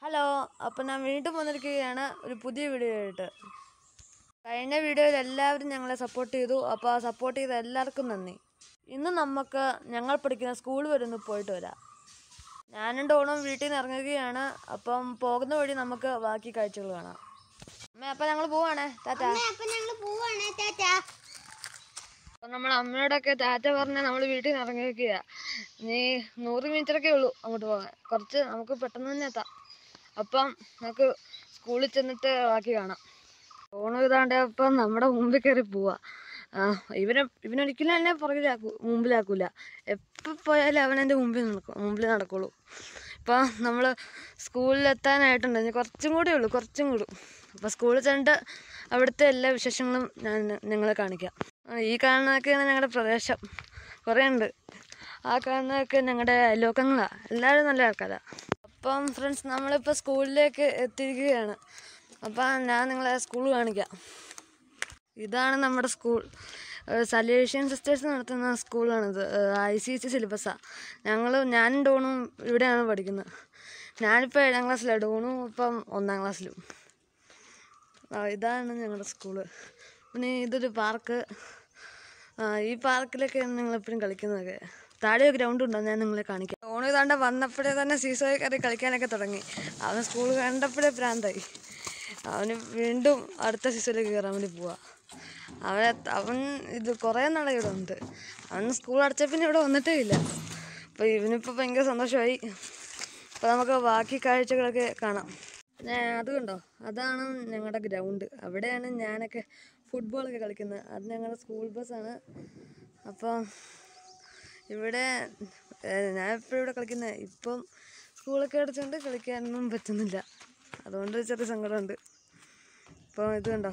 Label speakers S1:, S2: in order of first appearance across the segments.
S1: Hello അപ്പം ഞാൻ വീണ്ടും വന്നിരിക്കുകയാണ് ഒരു പുതിയ വീഡിയോ ആയിട്ട് കഴിഞ്ഞ വീഡിയോയിൽ എല്ലാവരും ഞങ്ങളെ സപ്പോർട്ട് ചെയ്തു അപ്പോൾ ആ സപ്പോർട്ട് ചെയ്ത എല്ലാവർക്കും നന്ദി ഇന്ന് നമുക്ക് ഞങ്ങൾ പഠിക്കുന്ന സ്കൂൾ വരെ ഒന്ന് പോയിട്ട് വരാം ഞാനും ഡോണും വീട്ടിൽ നിന്ന് ഇറങ്ങുകയാണ് അപ്പം പോകുന്ന വഴി നമുക്ക് ബാക്കി കാഴ്ചകൾ കാണാം അമ്മ അപ്പം ഞങ്ങൾ പോവാണേ ടാറ്റ
S2: അപ്പൊ ഞങ്ങള് പോവാണ് ടാറ്റ
S1: അപ്പം നമ്മൾ അമ്മയോടൊക്കെ ടാറ്റ പറഞ്ഞ് നമ്മൾ വീട്ടിൽ നിന്ന് ഇറങ്ങിയിരിക്കുക നീ നൂറ് മീറ്ററൊക്കെ ഉള്ളൂ അങ്ങോട്ട് പോകാൻ കുറച്ച് നമുക്ക് പെട്ടെന്ന് തന്നെ എത്താം അപ്പം നമുക്ക് സ്കൂളിൽ ചെന്നിട്ട് ബാക്കി കാണാം ഓണം ഇതാണ്ട് അപ്പം നമ്മുടെ മുമ്പിൽ കയറി പോവാ ആ, ഇവനെ ഇവനൊരിക്കലും എന്നെ പുറകിലാക്കൂ മുമ്പിലാക്കൂല എപ്പോൾ പോയാലും അവൻ എൻ്റെ മുമ്പിൽ നടക്കും മുമ്പിൽ നടക്കുള്ളൂ ഇപ്പം നമ്മൾ സ്കൂളിലെത്താനായിട്ടുണ്ട് ഇനി കുറച്ചും കൂടെ ഉള്ളൂ കുറച്ചും കൂടി അപ്പോൾ സ്കൂളിൽ ചെന്നിട്ട് അവിടുത്തെ എല്ലാ വിശേഷങ്ങളും ഞാൻ നിങ്ങളെ കാണിക്കാം ആ, ഈ കാണുന്നതൊക്കെയാണ് ഞങ്ങളുടെ പ്രദേശം കുറേ ഉണ്ട് ആ കാണുന്നതൊക്കെ ഞങ്ങളുടെ അയൽവക്കങ്ങളാണ് എല്ലാവരും നല്ല ആൾക്കാരാണ് അപ്പം ഫ്രണ്ട്സ് നമ്മളിപ്പോൾ സ്കൂളിലേക്ക് എത്തിയിരിക്കുകയാണ് അപ്പം ഞാൻ നിങ്ങളെ സ്കൂൾ കാണിക്കാം ഇതാണ് നമ്മുടെ സ്കൂൾ സലേഷ്യൻ സിസ്റ്റേഴ്സ് നടത്തുന്ന സ്കൂളാണിത് ഐ സി സി സിലബസാണ് ഞങ്ങൾ ഞാനും ഡോണും ഇവിടെയാണ് പഠിക്കുന്നത് ഞാനിപ്പോൾ ഏഴാം ക്ലാസ്സിലാണ് ഡോണും ഇപ്പം ഒന്നാം ക്ലാസ്സിലും ആ, ഇതാണ് ഞങ്ങളുടെ സ്കൂള് പിന്നെ ഇതൊരു പാർക്ക് ഈ പാർക്കിലൊക്കെയാണ് ഞങ്ങൾ എപ്പോഴും കളിക്കുന്നതൊക്കെ താഴെ ഗ്രൗണ്ട് ഉണ്ടോ ഞാൻ നിങ്ങളെ കാണിക്കാം ഓണം ഇതാണ്ട് വന്നപ്പോഴേ തന്നെ സീസോയിൽ കയറി കളിക്കാനൊക്കെ തുടങ്ങി അവൻ സ്കൂൾ കണ്ടപ്പോഴേ ഭ്രാന്തായി അവന് വീണ്ടും അടുത്ത സീസണിലേക്ക് കയറാൻ വേണ്ടി പോവാ അവനെ അവൻ ഇത് കുറേ നാളെ ഇവിടെ ഉണ്ട് അവൻ സ്കൂൾ അടച്ച പിന്നെ ഇവിടെ വന്നിട്ടേ ഇല്ല അപ്പോൾ ഇവനിപ്പോൾ ഭയങ്കര സന്തോഷമായി അപ്പോൾ നമുക്ക് ബാക്കി കാഴ്ചകളൊക്കെ കാണാം പിന്നെ അത് കണ്ടോ അതാണ് ഞങ്ങളുടെ ഗ്രൗണ്ട് അവിടെയാണ് ഞാനൊക്കെ ഫുട്ബോളൊക്കെ കളിക്കുന്നത് അത് ഞങ്ങളുടെ സ്കൂൾ ബസ്സാണ് അപ്പോൾ ഇവിടെ ഏഹ്, ഞാൻ എപ്പോഴും ഇവിടെ കളിക്കുന്നത് ഇപ്പം സ്കൂളൊക്കെ അടച്ചുകൊണ്ട് കളിക്കാനൊന്നും പറ്റുന്നില്ല അതുകൊണ്ട് ചെറിയ സങ്കടമുണ്ട് ഇപ്പോൾ ഇത് കണ്ടോ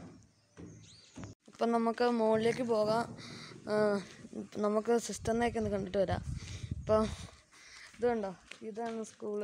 S1: ഇപ്പം നമുക്ക് മുകളിലേക്ക് പോകാം ആ, ഇപ്പം നമുക്ക് സിസ്റ്ററിനെയൊക്കെ ഒന്ന് കണ്ടിട്ട് വരാം ഇപ്പോൾ ഇത് കണ്ടോ ഇതാണ് സ്കൂള്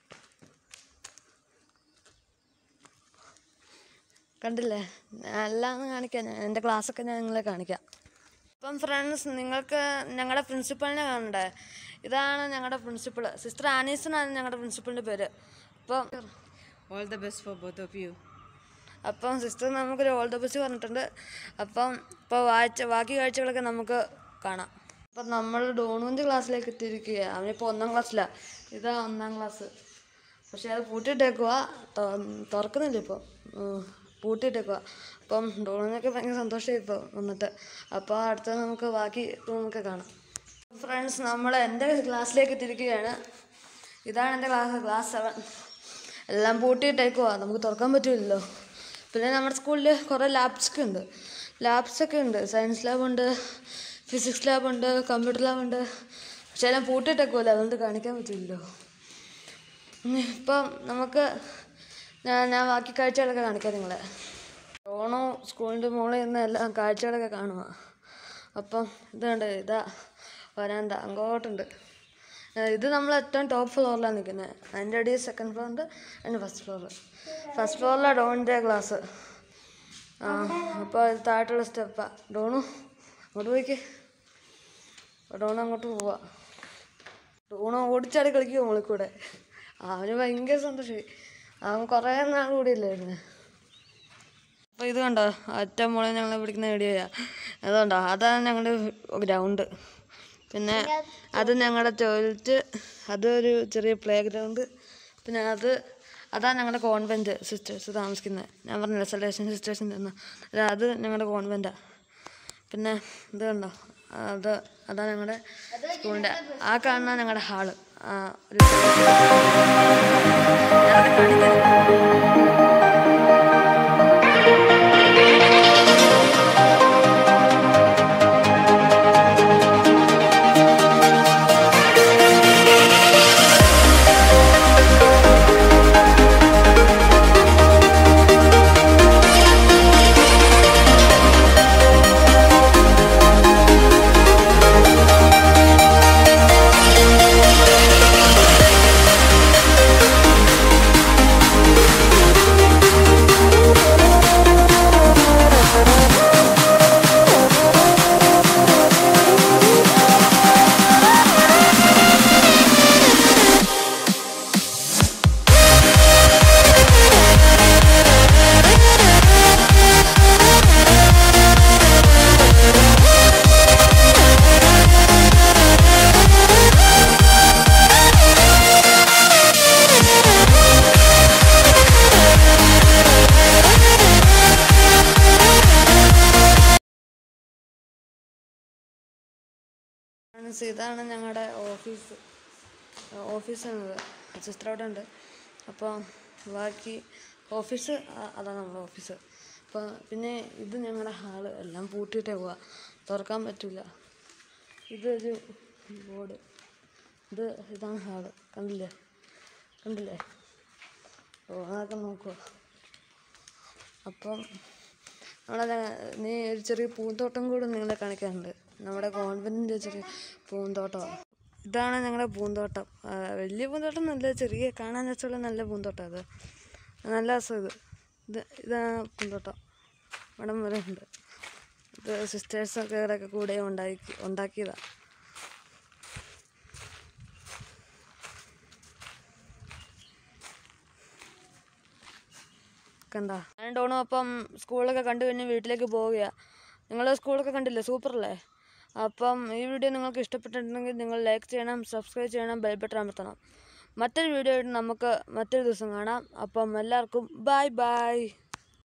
S1: കണ്ടില്ലേ ഞാൻ എല്ലാം ഒന്ന് കാണിക്കാം ഞാൻ എൻ്റെ ക്ലാസ്സൊക്കെ ഞാൻ നിങ്ങളെ കാണിക്കാം അപ്പം ഫ്രണ്ട്സ് നിങ്ങൾക്ക് ഞങ്ങളുടെ പ്രിൻസിപ്പളിനെ കാണണ്ടേ ഇതാണ് ഞങ്ങളുടെ പ്രിൻസിപ്പൾ സിസ്റ്റർ ആനീസനാണ് ഞങ്ങളുടെ പ്രിൻസിപ്പളിൻ്റെ പേര് അപ്പം
S3: All the best for both of you.
S1: അപ്പം സിസ്റ്റർ നമുക്കൊരു ഓൾ ദ ബെസ്റ്റ് പറഞ്ഞിട്ടുണ്ട് അപ്പം ഇപ്പോൾ വായിച്ച ബാക്കി കാഴ്ചകളൊക്കെ നമുക്ക് കാണാം അപ്പം നമ്മൾ ഡോണുവിൻ്റെ ക്ലാസ്സിലേക്ക് എത്തിയിരിക്കുക അവനിപ്പോൾ ഒന്നാം ക്ലാസ്സിലാണ് ഇതാ ഒന്നാം ക്ലാസ് പക്ഷേ അത് പൂട്ടിയിട്ടേക്കുക തുറക്കുന്നില്ല ഇപ്പോൾ പൂട്ടിയിട്ടേക്കുക അപ്പം ഡോണുവിനൊക്കെ ഭയങ്കര സന്തോഷമായി ഇപ്പോൾ വന്നിട്ട് അപ്പോൾ അടുത്ത നമുക്ക് ബാക്കി റൂമൊക്കെ കാണാം ഫ്രണ്ട്സ് നമ്മൾ എൻ്റെ ക്ലാസ്സിലേക്ക് എത്തിയിരിക്കുകയാണ് ഇതാണ് എൻ്റെ ക്ലാസ് ക്ലാസ് സെവൻ എല്ലാം പൂട്ടിയിട്ടേക്കുവാ നമുക്ക് തുറക്കാൻ പറ്റില്ലല്ലോ പിന്നെ നമ്മുടെ സ്കൂളിൽ കുറേ ലാബ്സൊക്കെ ഉണ്ട് ലാബ്സൊക്കെ ഉണ്ട് സയൻസ് ലാബുണ്ട് ഫിസിക്സ് ലാബുണ്ട് കമ്പ്യൂട്ടർ ലാബുണ്ട് പക്ഷേ എല്ലാം പൂട്ടിയിട്ടേക്കുമല്ലോ അതുകൊണ്ട് കാണിക്കാൻ പറ്റില്ലല്ലോ ഇനി ഇപ്പം നമുക്ക് ഞാൻ ഞാൻ ബാക്കി കാഴ്ചകളൊക്കെ കാണിക്കാം നിങ്ങളെ ഓണോ സ്കൂളിൻ്റെ മുകളിൽ നിന്ന് എല്ലാം കാഴ്ചകളൊക്കെ കാണുക അപ്പം ഇതുണ്ട് ഇതാ വരാന്ത അങ്ങോട്ടുണ്ട് ഏഹ് ഇത് നമ്മൾ ഏറ്റവും ടോപ്പ് ഫ്ലോറിലാണ് നിൽക്കുന്നത് അതിൻ്റെ അടിയിൽ സെക്കൻഡ് ഫ്ലോർ ഉണ്ട് അതിൻ്റെ ഫസ്റ്റ് ഫ്ലോർ ഫസ്റ്റ് ഫ്ലോറിലാണ് ഡോണിൻ്റെ ക്ലാസ് ആ അപ്പോൾ ഇത് താഴോട്ടുള്ള സ്റ്റെപ്പാണ് ഡോണു അങ്ങോട്ട് പോയിക്കേ ഡോണു അങ്ങോട്ട് പോവാ ഡോണു ഓടിച്ചാടി കളിക്കുക മുകളിൽ കൂടെ അവന് ഭയങ്കര സന്തോഷമായി അവൻ കുറേ നാൾ കൂടി ഇല്ലായിരുന്നു അപ്പോൾ ഇത് കണ്ടോ ഒറ്റ മുളെ ഞങ്ങൾ പിടിക്കുന്ന വീഡിയോയാ അതുകൊണ്ടോ അതാണ് ഞങ്ങളുടെ ഗ്രൗണ്ട് പിന്നെ അത് ഞങ്ങളുടെ ടോയ്ലറ്റ് അതൊരു ചെറിയ പ്ലേ ഗ്രൗണ്ട് പിന്നെ അത് അതാണ് ഞങ്ങളുടെ കോൺവെൻറ്റ് സിസ്റ്റേഴ്സ് താമസിക്കുന്നത് ഞാൻ പറഞ്ഞില്ല സെലക്ഷൻ സിസ്റ്റേഴ്സിൻ്റെ ഒന്ന് അത് ഞങ്ങളുടെ കോൺവെൻറ്റാണ് പിന്നെ ഇത് കണ്ടോ അത് അതാണ് ഞങ്ങളുടെ സ്കൂളിൻ്റെ ആ കാണുന്ന ഞങ്ങളുടെ ഹാള് ആ ഒരു ഞാനത് കാണിക്കാം ഫ്രണ്ട്സ് ഇതാണ് ഞങ്ങളുടെ ഓഫീസ് ഓഫീസാണിത് സിസ്റ്റർ അവിടെ ഉണ്ട് അപ്പോൾ ബാക്കി ഓഫീസ് അ- അതാണ് നമ്മുടെ ഓഫീസ് അപ്പോൾ പിന്നെ ഇത് ഞങ്ങളുടെ ഹാള് എല്ലാം പൂട്ടിയിട്ടേ പോവാ തുറക്കാൻ പറ്റില്ല ഇതൊരു ബോർഡ് ഇത് ഇതാണ് ഹാള് കണ്ടില്ലേ കണ്ടില്ലേ ഓ അതൊക്കെ നോക്കുക അപ്പം നമ്മളത് നീ ഒരു ചെറിയ പൂന്തോട്ടം കൂടെ നിങ്ങളെ കാണിക്കാറുണ്ട് നമ്മുടെ കോൺവെൻറ്റിൻ്റെ ചെറിയ പൂന്തോട്ടമാണ് ഇതാണ് ഞങ്ങളുടെ പൂന്തോട്ടം ആ, വലിയ പൂന്തോട്ടം നല്ല ചെറിയ കാണാൻ രസമുള്ള നല്ല പൂന്തോട്ടം അത് നല്ല രസം ഇത് ഇത് ഇതാണ് പൂന്തോട്ടം ഇവിടം വരെ ഉണ്ട് ഇത് സിസ്റ്റേഴ്സൊക്കെ ഇവരൊക്കെ കൂടെ ഉണ്ടാക്കി ഉണ്ടാക്കിയതാണ് കണ്ട ഞാൻ ഡോണും അപ്പം സ്കൂളൊക്കെ കണ്ടു കഴിഞ്ഞ് വീട്ടിലേക്ക് പോവുകയാണ് നിങ്ങൾ സ്കൂളൊക്കെ കണ്ടില്ലേ സൂപ്പറല്ലേ അപ്പം ഈ വീഡിയോ നിങ്ങൾക്ക് ഇഷ്ടപ്പെട്ടിട്ടുണ്ടെങ്കിൽ നിങ്ങൾ ലൈക്ക് ചെയ്യണം സബ്സ്ക്രൈബ് ചെയ്യണം ബെൽ ബട്ടൺ അമർത്തണം മറ്റൊരു വീഡിയോ ആയിട്ട് നമുക്ക് മറ്റൊരു ദിവസം കാണാം അപ്പം എല്ലാവർക്കും ബൈ ബൈ